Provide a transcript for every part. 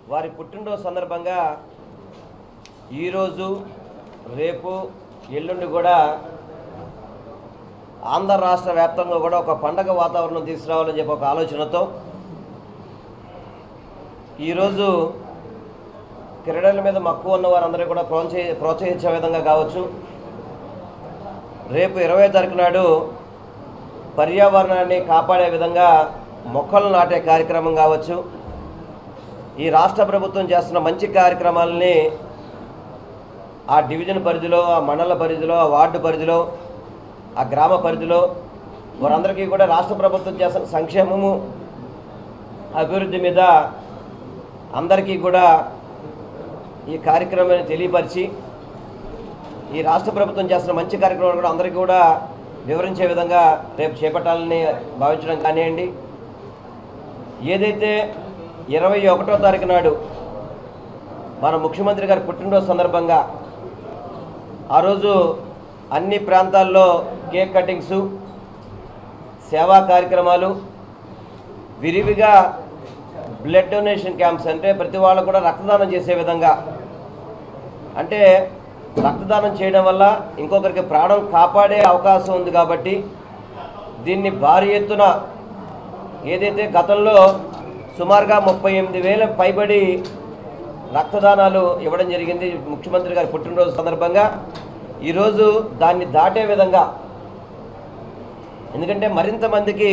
వారి పుట్టినరోజు సందర్భంగా ఈరోజు రేపు ఎల్లుండి కూడా ఆంధ్ర రాష్ట్ర వ్యాప్తంగా కూడా ఒక పండగ వాతావరణం తీసుకురావాలని చెప్పి ఒక ఆలోచనతో ఈరోజు క్రీడల మీద మక్కువ ఉన్న వారందరూ కూడా ప్రోత్సహి ప్రోత్సహించే విధంగా కావచ్చు రేపు ఇరవై తారీఖు నాడు పర్యావరణాన్ని కాపాడే విధంగా మొక్కలు నాటే కార్యక్రమం కావచ్చు ఈ రాష్ట్ర ప్రభుత్వం చేస్తున్న మంచి కార్యక్రమాలని ఆ డివిజన్ పరిధిలో ఆ మండల పరిధిలో ఆ వార్డు పరిధిలో ఆ గ్రామ పరిధిలో వారందరికీ కూడా రాష్ట్ర ప్రభుత్వం చేస్తున్న సంక్షేమము అభివృద్ధి మీద అందరికీ కూడా ఈ కార్యక్రమాన్ని తెలియపరిచి ఈ రాష్ట్ర ప్రభుత్వం చేస్తున్న మంచి కార్యక్రమాలు కూడా అందరికీ కూడా వివరించే విధంగా రేపు చేపట్టాలని భావించడం కానివ్వండి ఏదైతే ఇరవై ఒకటో తారీఖు నాడు మన ముఖ్యమంత్రి గారి పుట్టినరోజు సందర్భంగా ఆ రోజు అన్ని ప్రాంతాల్లో కేక్ కటింగ్సు సేవా కార్యక్రమాలు విరివిగా బ్లడ్ డొనేషన్ క్యాంప్స్ అంటే ప్రతి వాళ్ళు కూడా రక్తదానం చేసే విధంగా అంటే రక్తదానం చేయడం వల్ల ఇంకొకరికి ప్రాణం కాపాడే అవకాశం ఉంది కాబట్టి దీన్ని భారీ ఎత్తున ఏదైతే గతంలో సుమారుగా ముప్పై ఎనిమిది వేల పైబడి రక్తదానాలు ఇవ్వడం జరిగింది ముఖ్యమంత్రి గారి పుట్టినరోజు సందర్భంగా ఈరోజు దాన్ని దాటే విధంగా ఎందుకంటే మరింత మందికి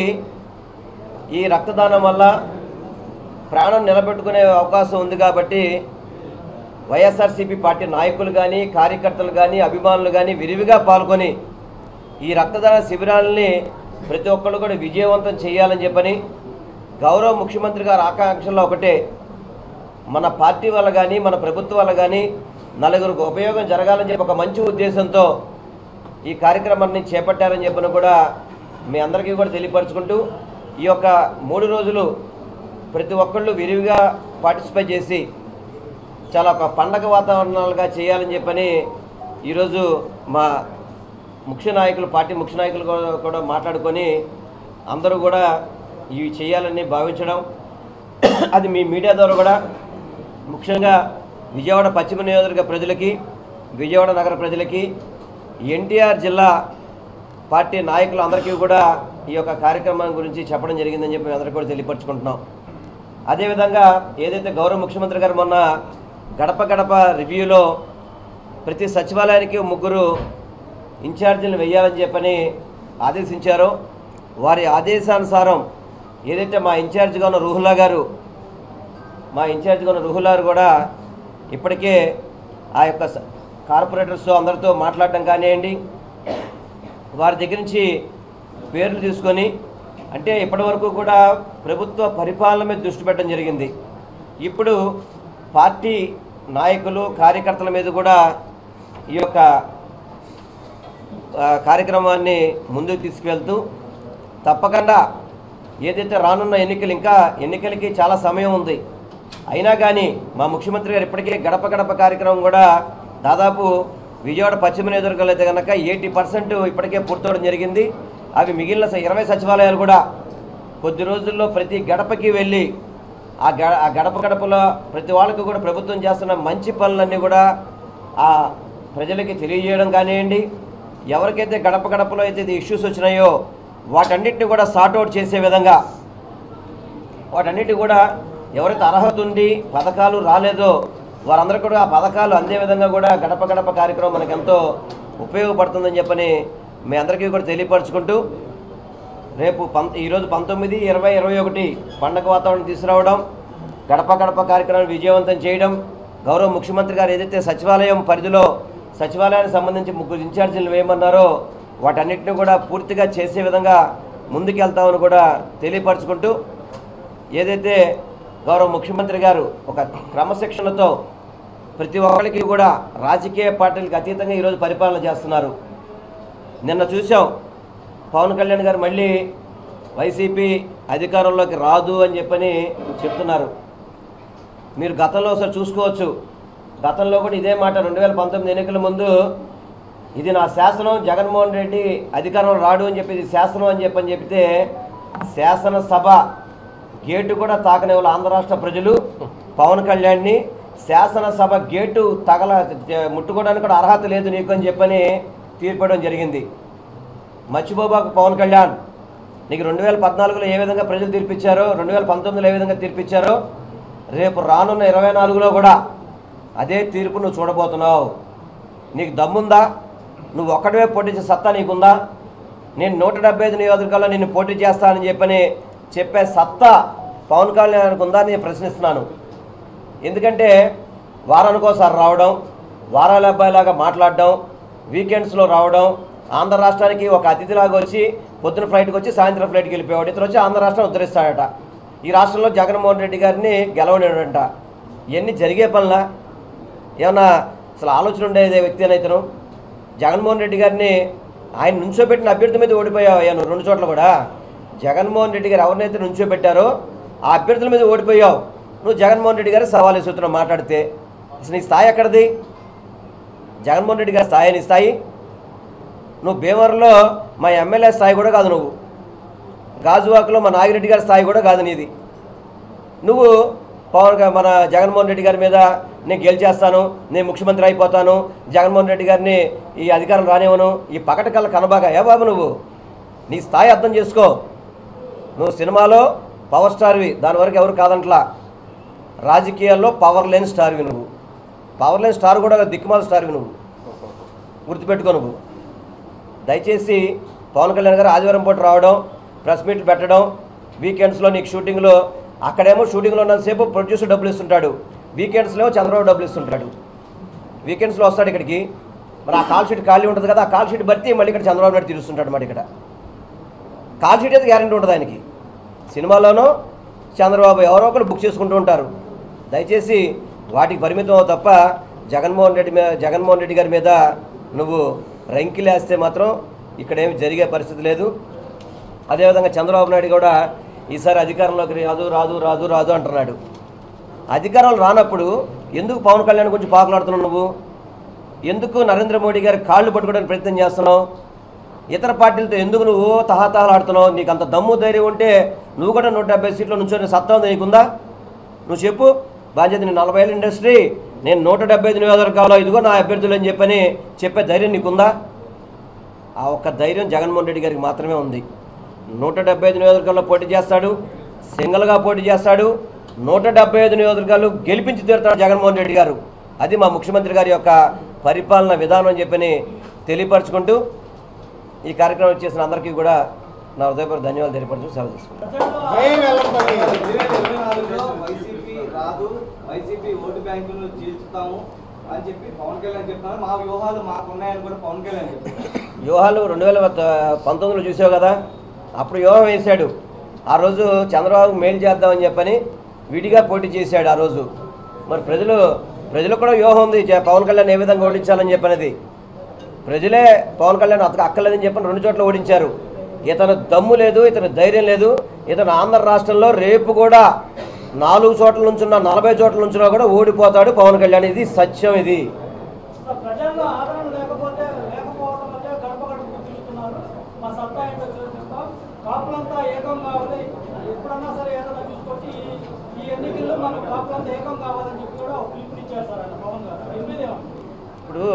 ఈ రక్తదానం వల్ల ప్రాణం నిలబెట్టుకునే అవకాశం ఉంది కాబట్టి వైఎస్ఆర్సీపీ పార్టీ నాయకులు కానీ కార్యకర్తలు కానీ అభిమానులు కానీ విరివిగా పాల్గొని ఈ రక్తదాన శిబిరాలని ప్రతి ఒక్కళ్ళు కూడా విజయవంతం చేయాలని చెప్పని గౌరవ ముఖ్యమంత్రి గారి ఆకాంక్షల్లో ఒకటే మన పార్టీ వల్ల కానీ మన ప్రభుత్వం వల్ల కానీ నలుగురికి ఉపయోగం జరగాలని చెప్పి ఒక మంచి ఉద్దేశంతో ఈ కార్యక్రమాన్ని చేపట్టారని చెప్పిన కూడా మీ అందరికీ కూడా తెలియపరచుకుంటూ ఈ యొక్క మూడు రోజులు ప్రతి ఒక్కళ్ళు విరివిగా పార్టిసిపేట్ చేసి చాలా ఒక పండగ వాతావరణాలుగా చేయాలని చెప్పని ఈరోజు మా ముఖ్య నాయకులు పార్టీ ముఖ్య నాయకులు కూడా- కూడా మాట్లాడుకొని అందరూ కూడా ఇవి చేయాలని భావించడం అది మీ మీడియా ద్వారా కూడా ముఖ్యంగా విజయవాడ పశ్చిమ నియోజకవర్గ ప్రజలకి విజయవాడ నగర ప్రజలకి ఎన్టీఆర్ జిల్లా పార్టీ నాయకులు అందరికీ కూడా ఈ యొక్క కార్యక్రమం గురించి చెప్పడం జరిగిందని చెప్పి మేము అందరికీ కూడా తెలియపరచుకుంటున్నాం అదేవిధంగా ఏదైతే గౌరవ ముఖ్యమంత్రి గారు మొన్న గడప గడప రివ్యూలో ప్రతి సచివాలయానికి ముగ్గురు ఇన్ఛార్జీలను వెయ్యాలని చెప్పని ఆదేశించారో వారి ఆదేశానుసారం ఏదైతే మా ఇన్ఛార్జిగా ఉన్న రూహుల్లా గారు మా ఇన్ఛార్జిగా ఉన్న రూహుల్లా గారు కూడా ఇప్పటికే ఆ యొక్క స- కార్పొరేటర్స్ అందరితో మాట్లాడడం కానివ్వండి వారి దగ్గర నుంచి పేర్లు తీసుకొని అంటే ఇప్పటివరకు కూడా ప్రభుత్వ పరిపాలన మీద దృష్టి పెట్టడం జరిగింది ఇప్పుడు పార్టీ నాయకులు కార్యకర్తల మీద కూడా ఈ యొక్క ఆ, కార్యక్రమాన్ని ముందుకు తీసుకువెళ్తూ తప్పకుండా ఏదైతే రానున్న ఎన్నికలు ఇంకా ఎన్నికలకి చాలా సమయం ఉంది అయినా కానీ మా ముఖ్యమంత్రి గారు ఇప్పటికే గడప గడప కార్యక్రమం కూడా దాదాపు విజయవాడ పశ్చిమ నియోజకవర్గాలు అయితే కనుక ఎయిటీ పర్సెంట్ ఇప్పటికే పూర్తవడం జరిగింది అవి మిగిలిన స- ఇరవై సచివాలయాలు కూడా కొద్ది రోజుల్లో ప్రతి గడపకి వెళ్ళి ఆ గ ఆ గడప గడపలో ప్రతి వాళ్ళకి కూడా ప్రభుత్వం చేస్తున్న మంచి పనులన్నీ కూడా ఆ ప్రజలకి తెలియజేయడం కానివ్వండి ఎవరికైతే గడప గడపలో అయితే ఇష్యూస్ వచ్చినాయో వాటన్నిటిని కూడా సార్ట్అవుట్ చేసే విధంగా వాటన్నిటి కూడా ఎవరైతే అర్హత ఉండి పథకాలు రాలేదో వారందరూ కూడా ఆ పథకాలు అందే విధంగా కూడా గడప గడప కార్యక్రమం మనకు ఎంతో ఉపయోగపడుతుందని చెప్పని మీ అందరికీ కూడా తెలియపరచుకుంటూ రేపు పంత ఈరోజు పంతొమ్మిది ఇరవై ఇరవై ఒకటి పండగ వాతావరణం తీసుకురావడం గడప గడప కార్యక్రమాన్ని విజయవంతం చేయడం గౌరవ ముఖ్యమంత్రి గారు ఏదైతే సచివాలయం పరిధిలో సచివాలయానికి సంబంధించి ముగ్గురు ఇన్ఛార్జీలు వేయమన్నారో వాటన్నిటిని కూడా పూర్తిగా చేసే విధంగా ముందుకెళ్తామని కూడా తెలియపరచుకుంటూ ఏదైతే గౌరవ ముఖ్యమంత్రి గారు ఒక క్రమశిక్షణతో ప్రతి ఒక్కరికి కూడా రాజకీయ పార్టీలకు అతీతంగా ఈరోజు పరిపాలన చేస్తున్నారు నిన్న చూసాం పవన్ కళ్యాణ్ గారు మళ్ళీ వైసీపీ అధికారంలోకి రాదు అని చెప్పని చెప్తున్నారు మీరు గతంలో ఒకసారి చూసుకోవచ్చు గతంలో కూడా ఇదే మాట రెండు వేల పంతొమ్మిది ఎన్నికల ముందు ఇది నా శాసనం జగన్మోహన్ రెడ్డి అధికారంలో రాడు అని చెప్పి ఇది శాసనం అని చెప్పని చెప్తే శాసనసభ గేటు కూడా తాకనివ్వాలి ఆంధ్ర రాష్ట్ర ప్రజలు పవన్ కళ్యాణ్ని శాసనసభ గేటు తగల ముట్టుకోవడానికి కూడా అర్హత లేదు నీకు అని చెప్పని తీర్పడం జరిగింది మర్చిపోబాకు పవన్ కళ్యాణ్ నీకు రెండు వేల పద్నాలుగులో ఏ విధంగా ప్రజలు తీర్పిచ్చారో రెండు వేల పంతొమ్మిదిలో ఏ విధంగా తీర్పిచ్చారో రేపు రానున్న ఇరవై నాలుగులో కూడా అదే తీర్పు నువ్వు చూడబోతున్నావు నీకు దమ్ముందా నువ్వు ఒక్కడవే పోటీ చేసే సత్తా నీకుందా నేను నూట డెబ్బై ఐదు నియోజకవర్గాల్లో నిన్ను పోటీ చేస్తానని చెప్పని చెప్పే సత్తా పవన్ కళ్యాణ్కి ఉందా అని నేను ప్రశ్నిస్తున్నాను ఎందుకంటే వారానికి ఒకసారి రావడం వారాల అబ్బాయిలాగా మాట్లాడడం వీకెండ్స్లో రావడం ఆంధ్ర రాష్ట్రానికి ఒక అతిథిలాగా వచ్చి పొద్దున ఫ్లైట్కి వచ్చి సాయంత్రం ఫ్లైట్కి వెళ్ళిపోయాడు ఇతను వచ్చి ఆంధ్ర రాష్ట్రం ఉద్ధరిస్తాడట ఈ రాష్ట్రంలో జగన్మోహన్ రెడ్డి గారిని గెలవలేడంట ఇవన్నీ జరిగే పనులా ఏమన్నా అసలు ఆలోచన ఉండేదే వ్యక్తి అని ఇతను జగన్మోహన్ రెడ్డి గారిని ఆయన నుంచోబెట్టిన అభ్యర్థి మీద ఓడిపోయావు అయ్యా నువ్వు రెండు చోట్ల కూడా జగన్మోహన్ రెడ్డి గారు ఎవరినైతే నుంచోబెట్టారో ఆ అభ్యర్థుల మీద ఓడిపోయావు నువ్వు జగన్మోహన్ రెడ్డి గారు సవాల్ వేస్తున్నావు మాట్లాడితే అసలు నీ స్థాయి ఎక్కడిది జగన్మోహన్ రెడ్డి గారి స్థాయి నీ స్థాయి నువ్వు భీమవరంలో మా ఎమ్మెల్యే స్థాయి కూడా కాదు నువ్వు గాజువాకలో మా నాగిరెడ్డి గారి స్థాయి కూడా కాదు నీది నువ్వు పవన్ గా- మన జగన్మోహన్ రెడ్డి గారి మీద నేను గెలిచేస్తాను నేను ముఖ్యమంత్రి అయిపోతాను జగన్మోహన్ రెడ్డి గారిని ఈ అధికారం రానివ్వను ఈ పకట కళ్ళ కనబాగా ఏ బాబు నువ్వు నీ స్థాయి అర్థం చేసుకో నువ్వు సినిమాలో పవర్ స్టార్వి దాని వరకు ఎవరు కాదంట్లా రాజకీయాల్లో పవర్ లేని స్టార్వి నువ్వు పవర్ లేని స్టార్ కూడా కాదు, దిక్కుమాల స్టార్వి నువ్వు గుర్తుపెట్టుకో నువ్వు దయచేసి పవన్ కళ్యాణ్ గారు ఆదివారం పూట రావడం ప్రెస్ మీట్లు పెట్టడం వీకెండ్స్లో నీకు షూటింగ్లో అక్కడేమో షూటింగ్లో ఉన్నంతసేపు ప్రొడ్యూసర్ డబ్బులు ఇస్తుంటాడు వీకెండ్స్లో చంద్రబాబు డబ్బులు ఇస్తుంటాడు వీకెండ్స్లో వస్తాడు ఇక్కడికి మరి ఆ కాల్ షీట్ ఖాళీ ఉంటుంది కదా ఆ కాల్ షీట్ భర్తీ మళ్ళీ ఇక్కడ చంద్రబాబు నాయుడు తీరుస్తుంటాడు మరి ఇక్కడ కాల్ షీట్ అయితే గ్యారంటీ ఉంటుంది ఆయనకి సినిమాలోనూ చంద్రబాబు ఎవరో ఒకరు బుక్ చేసుకుంటూ ఉంటారు దయచేసి వాటికి పరిమితం అవ్వు తప్ప జగన్మోహన్ రెడ్డి మీద జగన్మోహన్ రెడ్డి గారి మీద నువ్వు రంకిలేస్తే మాత్రం ఇక్కడేమి జరిగే పరిస్థితి లేదు అదేవిధంగా చంద్రబాబు నాయుడు కూడా ఈసారి అధికారంలోకి రాదు రాదు రాదు రాదు అంటున్నాడు అధికారంలో రానప్పుడు ఎందుకు పవన్ కళ్యాణ్ గురించి పాకులాడుతున్నావు నువ్వు ఎందుకు నరేంద్ర మోడీ గారి కాళ్ళు పట్టుకోవడానికి ప్రయత్నం చేస్తున్నావు ఇతర పార్టీలతో ఎందుకు నువ్వు తహాతహాలాడుతున్నావు నీకు అంత దమ్ము ధైర్యం ఉంటే నువ్వు కూడా నూట డెబ్బై సీట్లో నుంచొని సత్తా ఉంది నీకుందా నువ్వు చెప్పు బాధ్యత నేను నలభై ఏళ్ళ ఇండస్ట్రీ నేను నూట డెబ్బై ఐదు నియోజకవర్గాల్లో ఇదిగో నా అభ్యర్థులు అని చెప్పని చెప్పే ధైర్యం నీకుందా ఆ ఒక్క ధైర్యం జగన్మోహన్ రెడ్డి గారికి మాత్రమే ఉంది నూట డెబ్బై ఐదు నియోజకవర్గాల్లో పోటీ చేస్తాడు సింగిల్గా పోటీ చేస్తాడు నూట డెబ్బై ఐదు నియోజకవర్గాలు గెలిపించి తీరుతాడు జగన్మోహన్ రెడ్డి గారు అది మా ముఖ్యమంత్రి గారి యొక్క పరిపాలన విధానం అని చెప్పని తెలియపరచుకుంటూ ఈ కార్యక్రమం చేసిన అందరికీ కూడా నా హృదయపూర్వక ధన్యవాదాలు తెలియపరచు సెలవు తీసుకుంటాను జై వెల్లంపల్లి ఇరవై నాలుగులో వైసీపీ రాదు వైసీపీ ఓటు బ్యాంకును చీల్చుతాము అని చెప్పి పవన్ కళ్యాణ్ చెప్తున్నారు మా వ్యూహాలు మాకున్నాయని కూడా పవన్ కళ్యాణ్ చెప్తున్నారు వ్యూహాలు రెండు వేల పంతొమ్మిదిలో చూసావు కదా అప్పుడు వ్యూహం వేశాడు ఆ రోజు చంద్రబాబు మేలు చేద్దామని చెప్పని విడిగా పోటీ చేశాడు ఆ రోజు మరి ప్రజలు ప్రజలకు కూడా వ్యూహం ఉంది జ- పవన్ కళ్యాణ్ ఏ విధంగా ఓడించాలని చెప్పనేది ప్రజలే పవన్ కళ్యాణ్ అతను అక్కర్లేదని చెప్పని రెండు చోట్ల ఓడించారు ఇతను దమ్ము లేదు ఇతను ధైర్యం లేదు ఇతను ఆంధ్ర రాష్ట్రంలో రేపు కూడా నాలుగు చోట్ల నుంచున్న నలభై చోట్ల నుంచున్నా కూడా ఓడిపోతాడు పవన్ కళ్యాణ్ ఇది సత్యం ఇది ప్రజల్లో ఆదరణ లేకపోతే లేకపోవడం వల్లే గడప గడపకు తిరుగుతున్నారు మా సత్తా ఏంటో చూపిస్తాం కాపులంతా ఏకం కావాలి ఎప్పుడన్నా సరే ఏదైనా చూసుకొచ్చి ఈ- ఈ ఎన్నికల్లో మనం కాపులంతా ఏకం కావాలని చెప్పి కూడా ఒక పిలుపునిచ్చారు సార్ ఆయన పవన్ గారు దీని మీద ఏమంటారు? ఇప్పుడు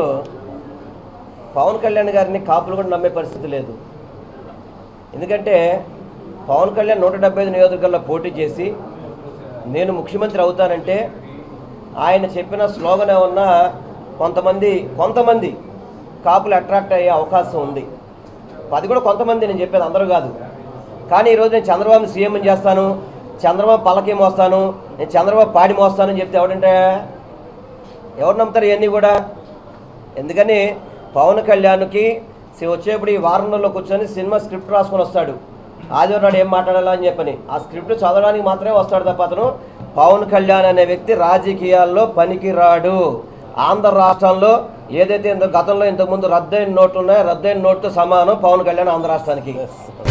పవన్ కళ్యాణ్ గారిని కాపులు కూడా నమ్మే పరిస్థితి లేదు ఎందుకంటే పవన్ కళ్యాణ్ నూట డెబ్బై ఐదు నియోజకవర్గాల్లో పోటీ చేసి నేను ముఖ్యమంత్రి అవుతానంటే ఆయన చెప్పిన స్లోగన్ ఏమన్నా కొంతమంది కొంతమంది కాపులు అట్రాక్ట్ అయ్యే అవకాశం ఉంది అది కూడా కొంతమంది నేను చెప్పేది అందరూ కాదు కానీ ఈరోజు నేను చంద్రబాబుని సీఎం చేస్తాను చంద్రబాబు పల్లకి మోస్తాను నేను చంద్రబాబు పాడి మోస్తానని చెప్తే ఎవడంటే ఎవరు నమ్ముతారు ఇవన్నీ కూడా ఎందుకని పవన్ కళ్యాణ్కి సి- వచ్చేప్పుడు ఈ వారం రోజుల్లో కూర్చొని సినిమా స్క్రిప్ట్ రాసుకొని వస్తాడు ఆదివారం నాడు ఏం మాట్లాడాలా అని చెప్పని ఆ స్క్రిప్ట్ చదవడానికి మాత్రమే వస్తాడు తప్ప అతను పవన్ కళ్యాణ్ అనే వ్యక్తి రాజకీయాల్లో పనికిరాడు ఆంధ్ర రాష్ట్రంలో ఏదైతే ఇంత గతంలో ఇంతకుముందు రద్దయిన నోట్లు ఉన్నాయో రద్దయిన నోటుతో సమానం పవన్ కళ్యాణ్ ఆంధ్ర రాష్ట్రానికి